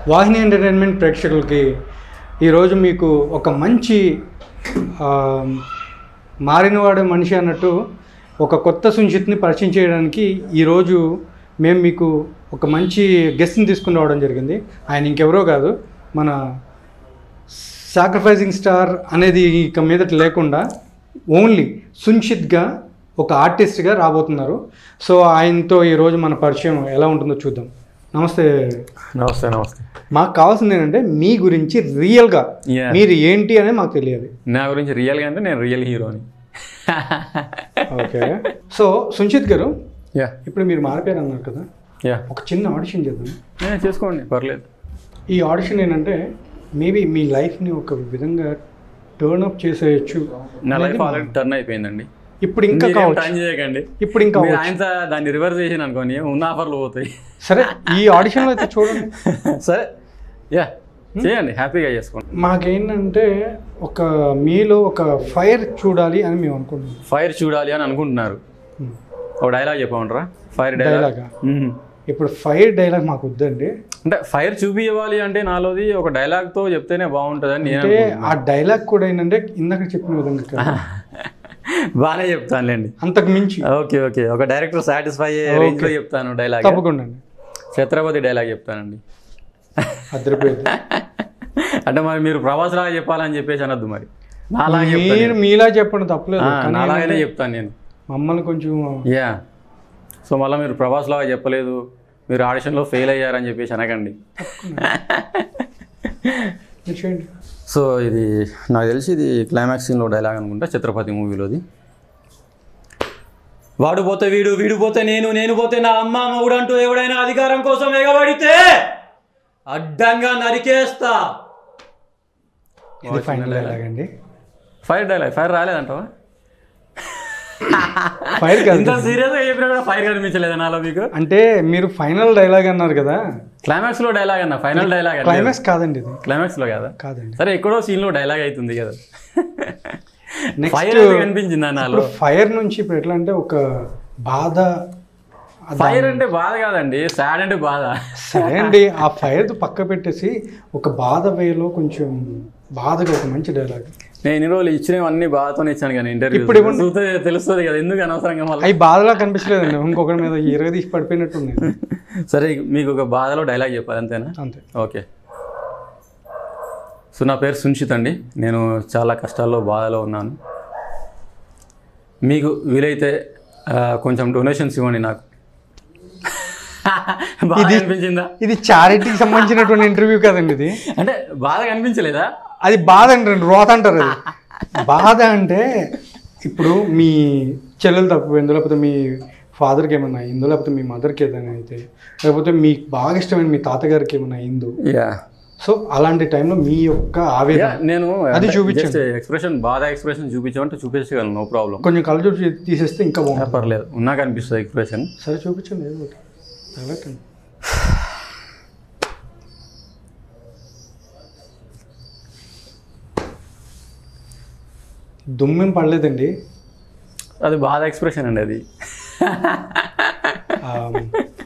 వాహిని entertainment ప్రేక్షకులకి ఈరోజు మీకు ఒక మంచి ఆ, మారినవాడే మనిషి అన్నట్టు ఒక కొత్త సుంచిత్ని పరిచయం చేయడానికి ఈరోజు మేము మీకు ఒక మంచి గెస్ట్ని తీసుకుని రావడం జరిగింది ఆయన ఇంకెవరో కాదు మన సాక్రిఫైజింగ్ స్టార్ అనేది ఇక మీదట లేకుండా ఓన్లీ సున్షిత్గా ఒక ఆర్టిస్ట్గా రాబోతున్నారు సో ఆయనతో ఈరోజు మన పరిచయం ఎలా ఉంటుందో చూద్దాం నమస్తే నమస్తే నమస్తే మాకు కావాల్సింది ఏంటంటే మీ గురించి రియల్గా Yeah. మీరు ఏంటి అనేది మాకు తెలియాలి నా గురించి రియల్గా అంటే నేను రియల్ హీరోని ఓకే సో సున్షిత్ గారు యా ఇప్పుడు మీరు మారిపోయారు అన్నారు కదా యా ఒక చిన్న ఆడిషన్ చేద్దాం నేను చేసుకోండి పర్లేదు ఈ ఆడిషన్ ఏంటంటే మేబీ మీ లైఫ్ని ఒక విధంగా టర్న్ అప్ చేసేయచ్చు నా లైఫ్ ఆల్రెడీ టర్న్ అయిపోయిందండి ఇప్పుడు ఇంకా మీరేం కావచ్చు టర్న్ చేయకండి ఇప్పుడు ఇంకా మీరు అవ్వచ్చు. ఆయన దాన్ని రివర్స్ చేసిన అనుకోని ఉన్న ఆఫర్లు పోతాయి సరే ఈ ఆడిషన్లో అయితే చూడండి సరే యా చేయండి హ్యాపీగా చేసుకోండి మాకేంటంటే ఒక మీలో ఒక ఫైర్ చూడాలి అని మేము అనుకుంటున్నాం ఫైర్ చూడాలి అని అనుకుంటున్నారు Hmm. ఒక డైలాగ్ చెప్పమంటారా ఫైర్ డైలాగ్ డైలాగా ఇప్పుడు ఫైర్ డైలాగ్ మాకు వద్దండి అంటే ఫైర్ చూపివ్వాలి అంటే నాలోది ఒక డైలాగ్ తో చెప్తేనే బాగుంటుందని నేను అంటే అనుకుంటున్నా. ఆ డైలాగ్ కూడా ఏంటంటే ఇందాక చెప్పిన విధంగా కాదు. బాగానే చెప్తానులేండి అంతకు మించి ఓకే ఓకే ఒక డైరెక్టర్ సాటిస్ఫై అయ్యే రేంజ్ లో చెప్తాను డైలాగ్ తప్పకుండా అండి ఛత్రపతి డైలాగ్ చెప్తానండి అద్దరిపోయింది అంటే మరి మీరు ప్రభాస్ లాగా చెప్పాలని చెప్పేసి అనొద్దు మరి నాలాగే చెప్తాను మీరు మీలా చెప్పండి తప్పలేదు ఆ, కానీ నాలాగానే చెప్తాను నేను మమ్మల్ని కొంచెం యా సో మళ్ళీ మీరు ప్రభాస్ లాగా చెప్పలేదు మీరు ఆడిషన్లో ఫెయిల్ అయ్యారని చెప్పేసి అనకండి మీరు చేయండి సో ఇది నాకు తెలిసి ఇది క్లైమాక్స్ సీన్లో డైలాగ్ అనుకుంటా ఛత్రపతి మూవీలోది వాడు పోతే వీడు వీడు పోతే నేను నేను పోతే నా అమ్మ మగుడు అంటూ ఎవడైనా అధికారం కోసం ఎగబడితే అడ్డంగా నరికేస్తా ఇది ఫైనల్ డైలాగ్ అండి ఫైర్ డైలాగ్ ఫైర్ రాలేదంటావా ఫైర్ కాదు ఇంత సీరియస్గా చెప్పినా కూడా ఫైర్ కనిపించలేదా నాలో మీకు అంటే మీరు ఫైనల్ డైలాగ్ అన్నారు కదా క్లైమాక్స్ లో డైలాగ్ అన్న ఫైనల్ డైలాగ్ క్లైమాక్స్ కాదండి ఇది క్లైమాక్స్ లో కదా కాదండి సరే ఎక్కడో సీన్ లో డైలాగ్ అవుతుంది కదా Next- ఫైర్ అయితే కనిపించిందా నాలో ఇప్పుడు ఫైర్ నుంచి ఇప్పుడు ఎట్లా అంటే ఒక బాధ ఫైర్ అంటే బాధ కాదండి సాడ్ అంటే బాధ సరే అండి ఆ ఫైర్ పక్క పెట్టేసి ఒక బాధ వేలో కొంచెం బాధగా ఒక మంచి డైలాగ్ నేను ఇన్ని రోజులు ఇచ్చినవన్నీ బాధతోనే ఇచ్చాను కానీ ఇంటర్వ్యూ ఇప్పుడు ఇవ్వండి. చూస్తే తెలుస్తుంది కదా ఎందుకు అనవసరంగా మళ్ళీ అవి బాధలా కనిపించలేదండి ఇంకొకరి మీద ఇరగ తీసి పడిపోయినట్టు ఉన్నాయి సరే మీకు ఒక బాధలో డైలాగ్ చెప్పాలి అంతేనా అంతే ఓకే సో నా పేరు సున్షిత్ అండి నేను చాలా కష్టాల్లో బాధలో ఉన్నాను మీకు వీలైతే ఆ, కొంచెం డొనేషన్స్ ఇవ్వండి నాకు బాధ అనిపించిందా ఇది చారిటీకి సంబంధించినటువంటి ఇంటర్వ్యూ కదండి ఇది అంటే బాధ కనిపించలేదా అది బాధ అంటారు రోత అంటారు అది బాధ అంటే ఇప్పుడు మీ చెల్లెలు తప్పిపోయిందో లేకపోతే మీ ఫాదర్కి ఏమన్నా అయిందో లేకపోతే మీ మదర్కి ఏదైనా అయితే లేకపోతే మీకు బాగా ఇష్టమైన మీ తాతగారికి ఏమన్నా అయిందో యా సో అలాంటి టైంలో మీ యొక్క ఆవేదన నేను అది చూపించండి. ఎక్స్ప్రెషన్ బాధ ఎక్స్ప్రెషన్ చూపించమంటే చూపించగలను నో ప్రాబ్లం కొంచెం కళ్ళజోడు చే- తీసేస్తే ఇంకా బాగుంటుంది పర్లేదు ఉన్నాక అనిపిస్తుంది ఎక్స్ప్రెషన్ సరే చూపించండి ఏదో ఒకటి తగలటండి దుమ్మేం పడలేదండి అది బాధ ఎక్స్ప్రెషన్ అండి అది ఆమ్,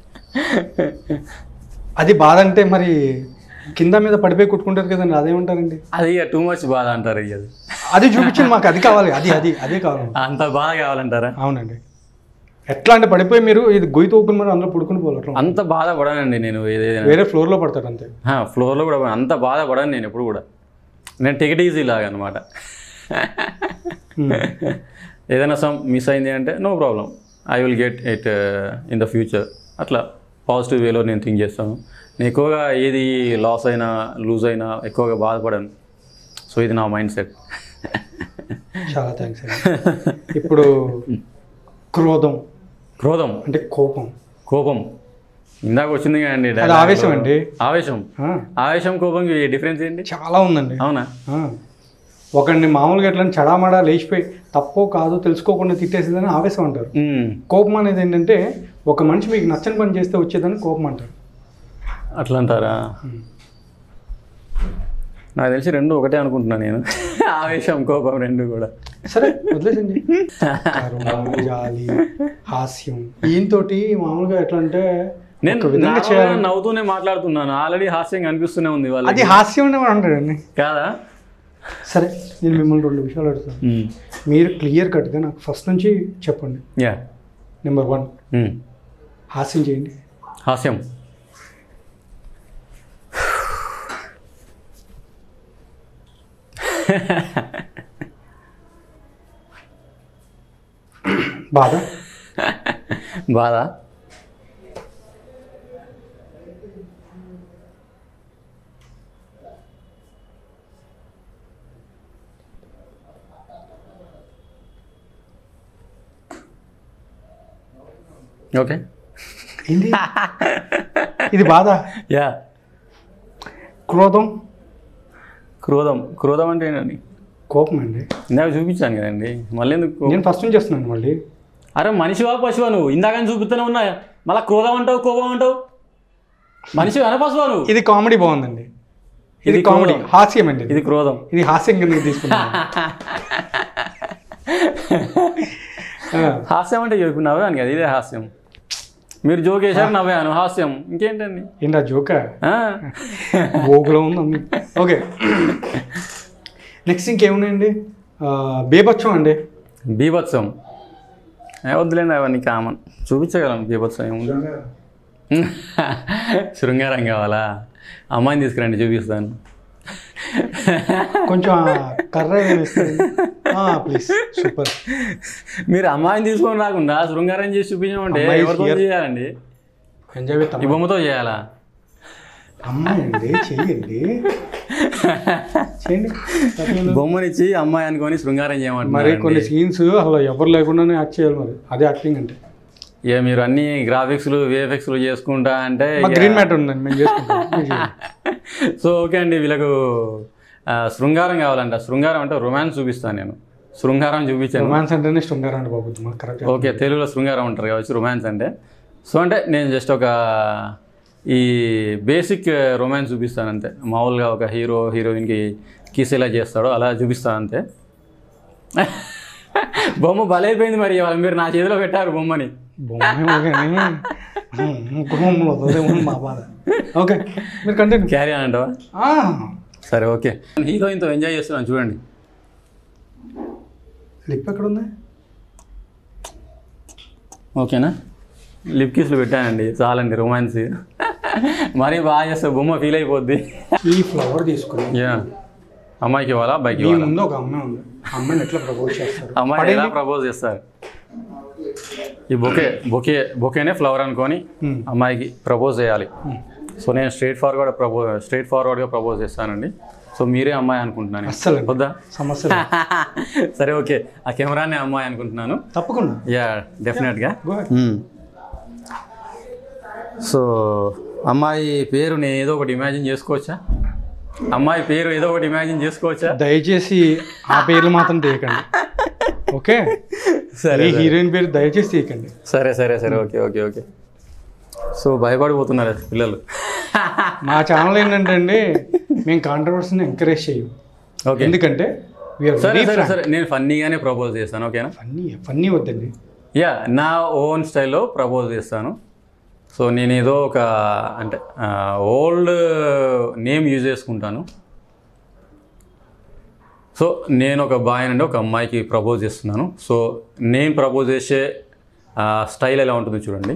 అది బాధ అంటే మరి కింద మీద పడిపోయి కుట్టుకుంటారు కదండి అదేమంటారండి అది ఇక టూ మచ్ బాధ అంటారు ఇక అది అది చూపించండి మాకు అది కావాలి అది అది అదే కావాలి అంత బాధ కావాలంటారా అవునండి ఎట్లా అంటే పడిపోయి మీరు ఇది గొయ్యి తోకుని మరి అందులో పుడుకుని పోవాలి అట్లా అంత బాధ పడనండి నేను ఏదైనా వేరే ఫ్లోర్లో పడతారు అంతే ఫ్లోర్లో కూడా పడను. అంత బాధ పడను నేను ఎప్పుడు కూడా నేను టికెట్ ఈజీ లాగా అనమాట Hmm. ఏదైనా సమ్ మిస్ అయింది అంటే no problem I will get it in the future అట్లా పాజిటివ్ వేలో నేను థింక్ చేస్తాను నేను ఎక్కువగా ఏది లాస్ అయినా లూజ్ అయినా ఎక్కువగా బాధపడను సో ఇది నా మైండ్ సెట్ చాలా థ్యాంక్స్ అండి ఇప్పుడు క్రోధం క్రోధం అంటే కోపం కోపం ఇందాక వచ్చింది కదండి అది dialogue ఆవేశం లో. అండి ఆవేశం ఆ, ఆవేశం కోపం డిఫరెన్స్ ఏంటి చాలా ఉందండి అవునా ఆ. ఒకడిని మామూలుగా ఎట్లా చడామడా లేచిపోయి తప్పో కాదో తెలుసుకోకుండా తిట్టేసిందని ఆవేశం అంటారు మ్మ్. కోపం అనేది ఏంటంటే ఒక మనిషి మీకు నచ్చని పని చేస్తే వచ్చేదని కోపం అంటారు అట్లా అంటారా నాకు తెలిసి రెండు ఒకటే అనుకుంటున్నాను నేను ఆవేశం కోపం రెండు కూడా సరే వదిలేసండి కరుణ జాలి హాస్యం ఈయనతోటి మామూలుగా ఎట్లా అంటే నేను ఒక విధంగా నార్మల్గా చేయాలి. నవ్వుతూనే మాట్లాడుతున్నాను ఆల్రెడీ హాస్యంగా అనిపిస్తూనే ఉంది అది వాళ్ళకి హాస్యం అని అంటాడండి కాదా సరే నేను మిమ్మల్ని రెండు విషయాలు అడుగుతాను మ్మ్. మీరు క్లియర్ కట్గా నాకు ఫస్ట్ నుంచి చెప్పండి యా నెంబర్ వన్ మ్మ్. హాస్యం చేయండి హాస్యం బాధ బాధ ఓకే ఏంటి ఇది బాధ యా క్రోధం క్రోధం క్రోధం అంటే ఏంటండి కోపం అండి ఇందాక చూపించాను కదండి మళ్ళీ ఎందుకు నేను ఫస్ట్ నుంచి చేస్తున్నాను మళ్ళీ అరే మనిషివా పశువా నువ్వు ఇందాక చూపిస్తూనే ఉన్నా మళ్ళీ క్రోధం అంటావు కోపం అంటావు మనిషి అన పశువా నువ్వు ఇది కామెడీ బాగుందండి ఇది ఇది కామెడీ క్రోధం. హాస్యం అండి ఇది. ఇది క్రోధం ఇది హాస్యం కింద తీసుకున్నాను ఆ, హాస్యం అంటే చెప్పి నవ్వాను కదా ఇదే హాస్యం మీరు జోక్ వేశారు నవ్వాను హాస్యం ఇంకేంటండి ఏంటి ఆ జోక ఆ? గోగులో ఉంది ఓకే నెక్స్ట్ ఇంకేమున్నాయండి ఆ, బీభత్సం అండి బీభత్సం ఏ వద్దులేండి అవన్నీ కామన్ చూపించగలం బీభత్సం ఏముంది శృంగారం కావాలా అమ్మాయిని తీసుకురండి చూపిస్తాను కొంచెం ఆ కర్ర ప్లీజ్ సూపర్ మీరు అమ్మాయిని తీసుకొని రాకుండా శృంగారం చేసి చూపించమంటే అమ్మాయి ఎవరితో here. చేయాలండి ఎంజాయ్ విత్ ఈ బొమ్మతో చేయాలా అమ్మాయి అండి చెయ్యండి చేయండి తప్పలేదు. బొమ్మనిచ్చి అమ్మాయి అనుకొని శృంగారం మరి చేయమంటున్నారు కొన్ని సీన్స్ అసలు ఎవరు లేకుండానే యాక్ట్ చేయాలి మరి అదే యాక్టింగ్ అంటే ఇక మీరు అన్ని గ్రాఫిక్స్లు విఎఫ్ఎక్స్లు చేసుకుంటా అంటే మా ఇక- గ్రీన్ మ్యాటర్ ఉందండి మేము చేసుకుంటాం మీరు చేయండి. సో ఓకే అండి వీళ్ళకు ఆ, శృంగారం కావాలంట శృంగారం అంటే రొమాన్స్ చూపిస్తాను నేను శృంగారం చూపించాను రొమాన్స్ అంటేనే శృంగారం అండి బాబు మాకు కరెక్ట్ ఓకే తెలుగులో శృంగారం అంటారు కావచ్చు రొమాన్స్ అంటే సో అంటే నేను జస్ట్ ఒక ఈ బేసిక్ రొమాన్స్ చూపిస్తాను అంతే మామూలుగా ఒక హీరో హీరోయిన్కి కిస్ ఎలా చేస్తాడో అలా చూపిస్తాను అంతే బొమ్మ బలైపోయింది మరి ఇవాళ మీరు నా చేతిలో పెట్టారు బొమ్మని బొమ్మ కానీ కుటుంబంలో వదలదేమో అని మా బాధ ఓకే మీరు కంటిన్యూ క్యారీ అని అంటావా సరే ఓకే హీరోయిన్తో ఎంజాయ్ చేస్తున్నాను చూడండి లిప్ ఎక్కడ ఉంది ఓకేనా లిప్ కిస్లు పెట్టానండి చాలండి రొమాన్స్ మరీ బాగా చేస్తే బొమ్మ ఫీల్ అయిపోద్ది ఈ ఫ్లవర్ తీసుకుని యా అమ్మాయికి ఇవ్వాలా అబ్బాయికి మీ ఇవ్వాలా ముందు ఒక అమ్మాయి ఉంది ఆ అమ్మాయిని ఎట్లా ప్రపోజ్ చేస్తారు అమ్మాయి ఎలా ప్రపోజ్ చేస్తారు ఈ బొకే బొకే బొకేనే ఫ్లవర్ అనుకొని Hmm. అమ్మాయికి ప్రపోజ్ చేయాలి సో నేను స్ట్రైట్ ఫార్వర్డ్ ప్రపోజ్ స్ట్రైట్ ఫార్వర్డ్గా ప్రపోజ్ చేస్తానండి సో మీరే అమ్మాయి అనుకుంటున్నాను అస్సలు వద్దా సమస్య లేదు. సరే ఓకే ఆ కెమెరానే అమ్మాయి అనుకుంటున్నాను తప్పకుండా యా డెఫినెట్గా Go ahead. సో అమ్మాయి పేరు నేను ఏదో ఒకటి ఇమాజిన్ చేసుకోవచ్చా అమ్మాయి పేరు ఏదో ఒకటి ఇమాజిన్ చేసుకోవచ్చా దయచేసి ఆ పేర్లు మాత్రం తీయకండి ఓకే సరే ఈ హీరోయిన్ పేరు దయచేసి తీయకండి సరే సరే సరే ఓకే ఓకే ఓకే సో భయపడిపోతున్నారు పిల్లలు మా ఛానల్ ఏంటంటే అండి మేము కాంట్రవర్సీని ఎంకరేజ్ చేయం ఓకే ఎందుకంటే వీఆర్ సరే వెరీ సరే సరే నేను ఫన్నీగానే ప్రపోజ్ చేస్తాను ఓకేనా ఫన్నీ ఫన్నీ వద్దండి యా నా ఓన్ స్టైల్లో ప్రపోజ్ చేస్తాను సో నేను ఏదో ఒక అంటే ఓల్డ్ నేమ్ యూజ్ చేసుకుంటాను సో నేను ఒక బాయ్ నుండి ఒక అమ్మాయికి ప్రపోజ్ చేస్తున్నాను సో నేను ప్రపోజ్ చేసే స్టైల్ ఎలా ఉంటుందో చూడండి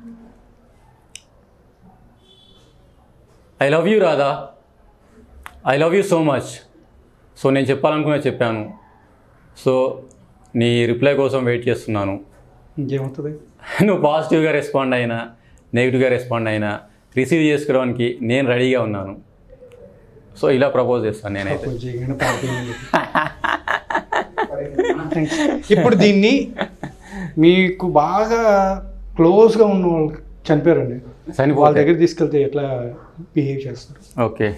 I love you Radha I love you so much so నేను చెప్పాలనుకునే చెప్పాను సో నీ రిప్లై కోసం వెయిట్ చేస్తున్నాను ఇంకేమవుతుంది నువ్వు పాజిటివ్గా రెస్పాండ్ అయినా నెగిటివ్గా రెస్పాండ్ అయినా రిసీవ్ చేసుకోవడానికి నేను రెడీగా ఉన్నాను సో ఇలా ప్రపోజ్ చేస్తాను నేనైతే కొంచెం చేయగానే పారిపోయింది. Thanks. ఇప్పుడు దీన్ని మీకు బాగా క్లోజ్గా ఉన్న వాళ్ళు చనిపోయారండి వాళ్ళ చనిపోతే దగ్గర తీసుకెళ్తే ఎట్లా బిహేవ్ చేస్తారు ఓకే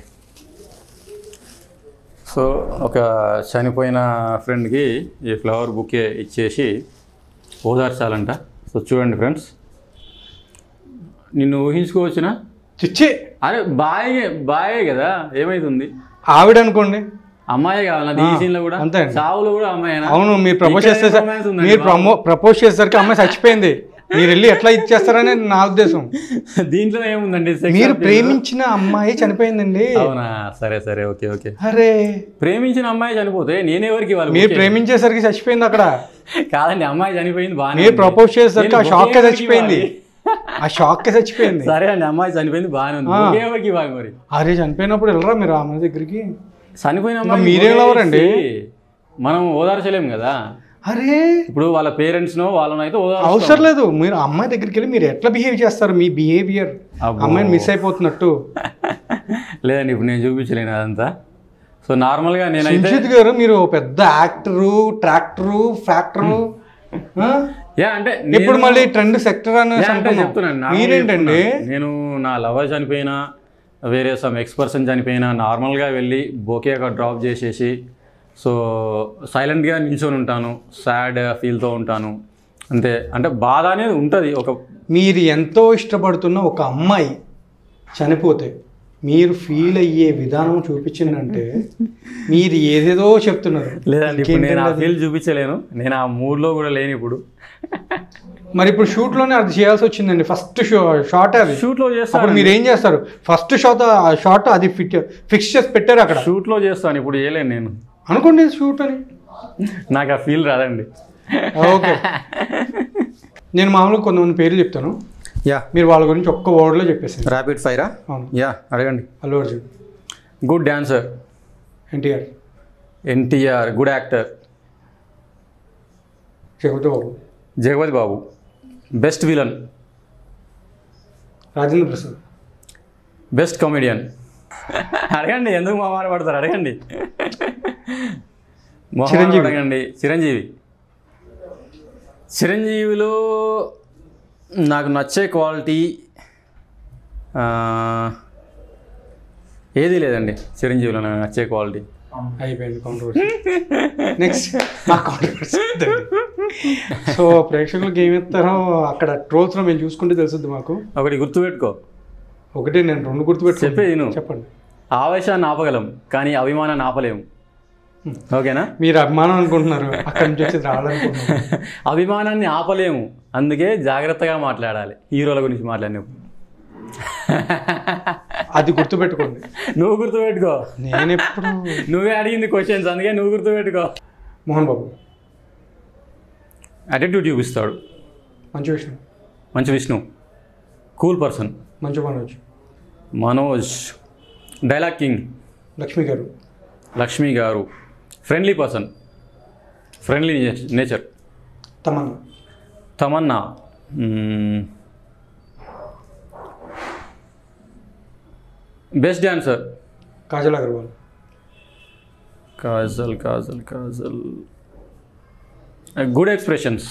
సో ఒక చనిపోయిన ఫ్రెండ్కి ఈ ఫ్లవర్ బుకే ఇచ్చేసి ఓదార్చాలంట సో చూడండి ఫ్రెండ్స్ నిన్ను ఊహించుకోవచ్చునా చిచ్చే అరే బాయే బాయే కదా ఏమైతుంది ఆవిడ అనుకోండి అమ్మాయే కావాలి ఈ సీన్లో కూడా అంతే అండి. చావులో కూడా అమ్మాయేనా అవును మీరు ప్రపోజ్ ఇక్కడ చేస్తే romance ఉందండి మీరు బాబు. ప్రమో ప్రపోజ్ చేసేసరికి అమ్మాయి చచ్చిపోయింది మీరు వెళ్ళి ఎట్లా ఇచ్చేస్తారని నా ఉద్దేశం దీంట్లో ఏముందండి sex మీరు appeal? ప్రేమించిన అమ్మాయి చనిపోయిందండి అవునా సరే సరే ఓకే ఓకే అరే ప్రేమించిన అమ్మాయి చనిపోతే నేనెవరికి వాళ్ళు మీరు ప్రేమించేసరికి చచ్చిపోయింది అక్కడ కాదండి అమ్మాయి చనిపోయింది బాగా మీరు ప్రపోజ్ చేసేసరికి ఆ షాక్ చచ్చిపోయింది ఆ షాక్ చచ్చిపోయింది సరే అండి అమ్మాయి చనిపోయింది బాగానే ఉంది ఆ. ఒకేవరికి ఇవ్వాలి మరి అరే చనిపోయినప్పుడు వెళ్ళరా మీరు ఆమె దగ్గరికి చనిపోయిన ఇంకా అమ్మాయి మీరేం లవరండి? మనం ఓదార్చలేం కదా అరే ఇప్పుడు వాళ్ళ పేరెంట్స్ నో వాళ్ళని అయితే ఓదార్చాలి అవసరం లేదు మీరు అమ్మాయి దగ్గరికి వెళ్ళి మీరు ఎట్లా బిహేవ్ చేస్తారు మీ బిహేవియర్ అబ్బో. అమ్మాయిని మిస్ అయిపోతున్నట్టు లేదండి ఇప్పుడు నేను చూపించలేను అదంతా సో నార్మల్గా నేనైతే సుజిత్ గారు మీరు పెద్ద యాక్టరు ట్రాక్టరు ఫ్యాక్టరు యా అంటే ఇప్పుడు నేను- మళ్ళీ ట్రెండ్ సెక్టర్ అని యా, అంటే అనుకున్నాం. చెప్తున్నాను నార్మల్గా మీరేంటండి చెప్తున్నాను. నేను నా లవర్ చనిపోయినా వేరే సమ్ ఎక్స్ పర్సన్ చనిపోయినా నార్మల్గా వెళ్ళి బోకే అక్కడ డ్రాప్ చేసేసి సో సైలెంట్గా నిల్చొని ఉంటాను సాడ్ ఫీల్తో ఉంటాను అంతే అంటే బాధ అనేది ఉంటుంది ఒక మీరు ఎంతో ఇష్టపడుతున్న ఒక అమ్మాయి చనిపోతే మీరు ఫీల్ అయ్యే విధానం చూపించిందంటే మీరు ఏదేదో చెప్తున్నారు లేదండి ఇప్పుడు నేను ఆ ఇంకేంటండి అది? ఫీల్ చూపించలేను నేను ఆ మూడ్లో కూడా లేను ఇప్పుడు మరి ఇప్పుడు షూట్ లోనే అది చేయాల్సి వచ్చిందండి ఫస్ట్ షో షాట్ అది షూట్లో అప్పుడు చేస్తాను మీరు ఏం చేస్తారు ఫస్ట్ షాట్ షాట్ అది ఫిట్ ఫిక్స్ చేసి పెట్టారు అక్కడ షూట్లో చేస్తాను ఇప్పుడు చేయలేను నేను అనుకోండి షూట్ అని నాకు ఆ ఫీల్ రాదండి ఓకే నేను మామూలుగా కొంతమంది పేర్లు చెప్తాను యా మీరు వాళ్ళ గురించి ఒక్క వర్డ్లో చెప్పేసి ర్యాపిడ్ ఫైరా అవును యా అడగండి Allu Arjun good dancer NTR NTR good actor Jagapathi Babu Jagapathi Babu best villain Rajendra Prasad best comedian అడగండి ఎందుకు మా మాట పడతారు అడగండి మొహమాట చిరంజీవి. అడగండి చిరంజీవి చిరంజీవిలో నాకు నచ్చే క్వాలిటీ ఆ, ఏది లేదండి చిరంజీవిలో నాకు నచ్చే క్వాలిటీ అయిపోయింది కాంట్రవర్సీ నెక్స్ట్ ఆ కాంట్రవర్సీ సో ప్రేక్షకులకు ఏమి ఇస్తారో అక్కడ ట్రోల్స్లో మేము చూసుకుంటే తెలుసుద్ది మాకు ఒకటి గుర్తుపెట్టుకో ఒకటి నేను రెండు గుర్తుపెట్టు చెప్పేది విను. చెప్పండి ఆవేశాన్ని ఆపగలం కానీ అభిమానాన్ని ఆపలేము ఓకేనా మీరు అభిమానం అనుకుంటున్నారు అక్కడి నుంచి వచ్చి రావాలనుకుంటున్నారు అభిమానాన్ని ఆపలేము అందుకే జాగ్రత్తగా మాట్లాడాలి హీరోల గురించి మాట్లాడినప్పుడు అది గుర్తుపెట్టుకోండి నువ్వు గుర్తుపెట్టుకో నేను ఎప్పుడు నువ్వే అడిగింది క్వశ్చన్స్ అందుకే నువ్వు గుర్తుపెట్టుకో మోహన్ బాబు అటిట్యూడ్ చూపిస్తాడు మంచి విషయం మంచి విష్ణు కూల్ పర్సన్ మంచి Manoj Manoj dialogue king Lakshmi garu Lakshmi garu friendly person friendly nature Tamannaah Tamannaah best dancer Kajal Aggarwal Kajal Kajal Kajal good expressions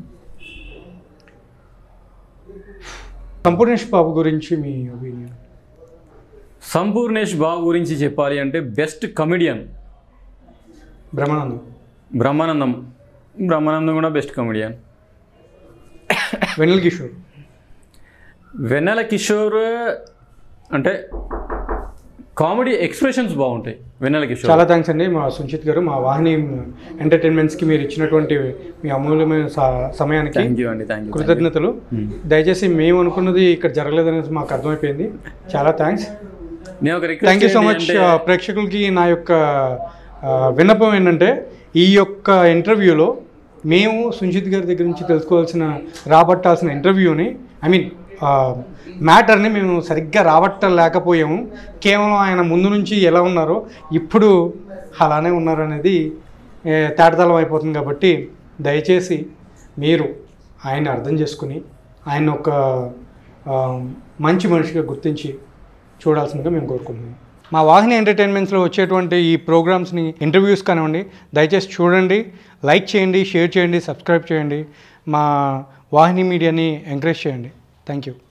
Sampoornesh Babu గురించి మీ ఒపీనియన్ సంపూర్ణేష్ బాబు గురించి చెప్పాలి అంటే బెస్ట్ కమెడియన్ బ్రహ్మానందం బ్రహ్మానందం బ్రహ్మానందం కూడా బెస్ట్ కమెడియన్ వెన్నెల కిషోర్ వెన్నెల కిషోర్ అంటే కామెడీ ఎక్స్ప్రెషన్స్ బాగుంటాయి వెన్నెల కిషోర్ చాలా థ్యాంక్స్ అండి మా సుంచిత్ గారు మా వాహిని ఎంటర్టైన్మెంట్స్కి మీరు ఇచ్చినటువంటి మీ అమూల్యమైన స- సమయానికి థ్యాంక్ యూ అండి థ్యాంక్ యూ కృతజ్ఞతలు దయచేసి మేము అనుకున్నది ఇక్కడ జరగలేదనేసి మాకు అర్థమైపోయింది చాలా థ్యాంక్స్ నేను ఒక thank you so much request ప్రేక్షకులకి నా యొక్క ఆ, విన్నపం ఏంటంటే ఈ యొక్క ఇంటర్వ్యూలో మేము సుంజిత్ గారి దగ్గర నుంచి తెలుసుకోవాల్సిన రాబట్టాల్సిన ఇంటర్వ్యూని ఐ మీన్ మ్యాటర్ని మేము సరిగ్గా రాబట్టలేకపోయాము కేవలం ఆయన ముందు నుంచి ఎలా ఉన్నారో ఇప్పుడు అలానే ఉన్నారు అనేది ఏ, తేటతలం అయిపోతుంది కాబట్టి దయచేసి మీరు ఆయన్ని అర్థం చేసుకుని ఆయన ఒక ఆ, మంచి మనిషిగా గుర్తించి చూడాల్సిందిగా మేము కోరుకుంటున్నాం మా వాహిని ఎంటర్టైన్మెంట్స్లో వచ్చేటువంటి ఈ ప్రోగ్రామ్స్ని ఇంటర్వ్యూస్ కానివ్వండి దయచేసి చూడండి లైక్ చేయండి షేర్ చేయండి సబ్స్క్రైబ్ చేయండి మా వాహిని మీడియాని ఎంకరేజ్ చేయండి థ్యాంక్ యూ